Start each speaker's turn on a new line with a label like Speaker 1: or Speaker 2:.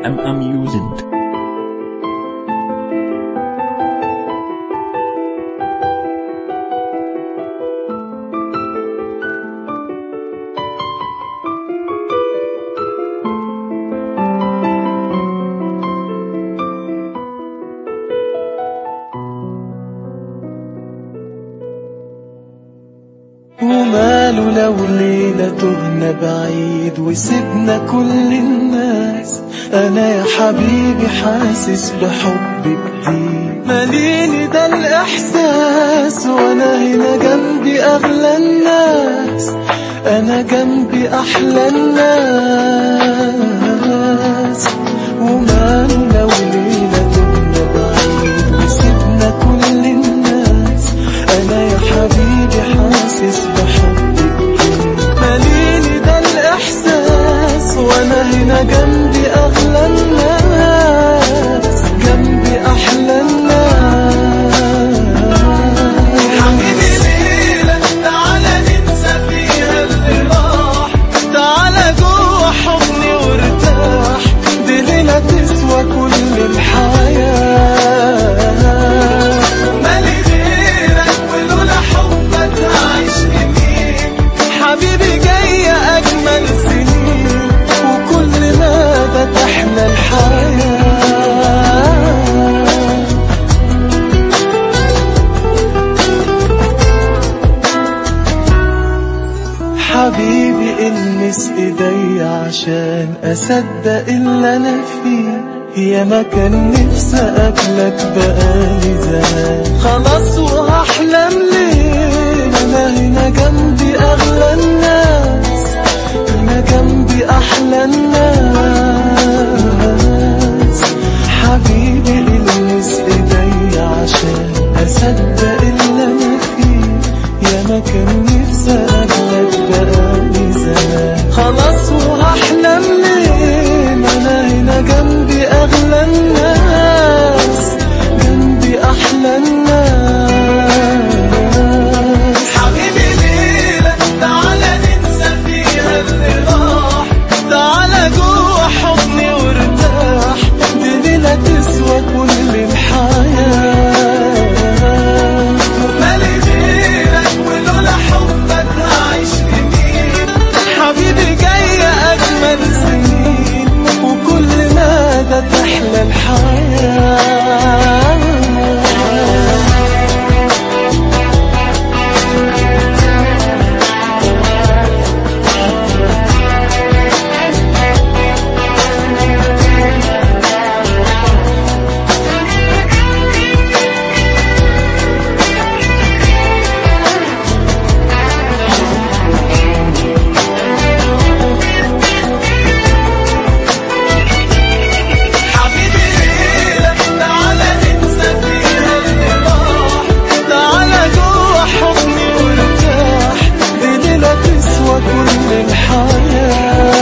Speaker 1: am amusing.
Speaker 2: وماله لو ليلة تهنا بعيد وسيبنا كل الناس أنا يا حبيبي حاسس بحب جديد ماليني ده الإحساس وأنا هنا جنبي أغلى الناس أنا جنبي أحلى الناس وماله لو ليلة تهنا بعيد وسيبنا كل الناس أنا يا حبيبي حاسس بحبك ماليني ده الإحساس وأنا هنا جنبي أغلى الناس جنبي أحلى الناس حبيبي ليلة تعالى ننسى فيها اللي راح تعالى جوه حضني وارتاح دي ليلة تسوى كل الحياة مالي غيرك ولولا حبك هعيش لمين حبيبي جاية أجمل سنين وكل مدى تحلى الحياة حبيبي المس ايدي عشان اصدق اللي انا فيه يا ما كان نفسي اقابلك بقالي زمان خلاص وهحلم ليه انا هنا جنبي اغلى الناس هنا جنبي احلى الناس حبيبي المس ايدي عشان اصدق اللي انا فيه يا ما كان نفسي اقابلك بقالي زمان خلاص وهحلم ليه ما انا هنا جنبي اغلى الناس جنبي احلى الناس حبيبي ليلة تعالى ننسى فيها اللي راح تعالى جوه حضني وارتاح دي ليلة تسوى كل الحياة مالي غيرك ولولا حبك هعيش لمين حبيبي جاية أجمل سنين وكل مدى تحلى الحياة حبيبي ليلة تعالى ننسى فيها اللي راح تعالى جوه حضني وارتاح دي ليلة تسوى كل الحياة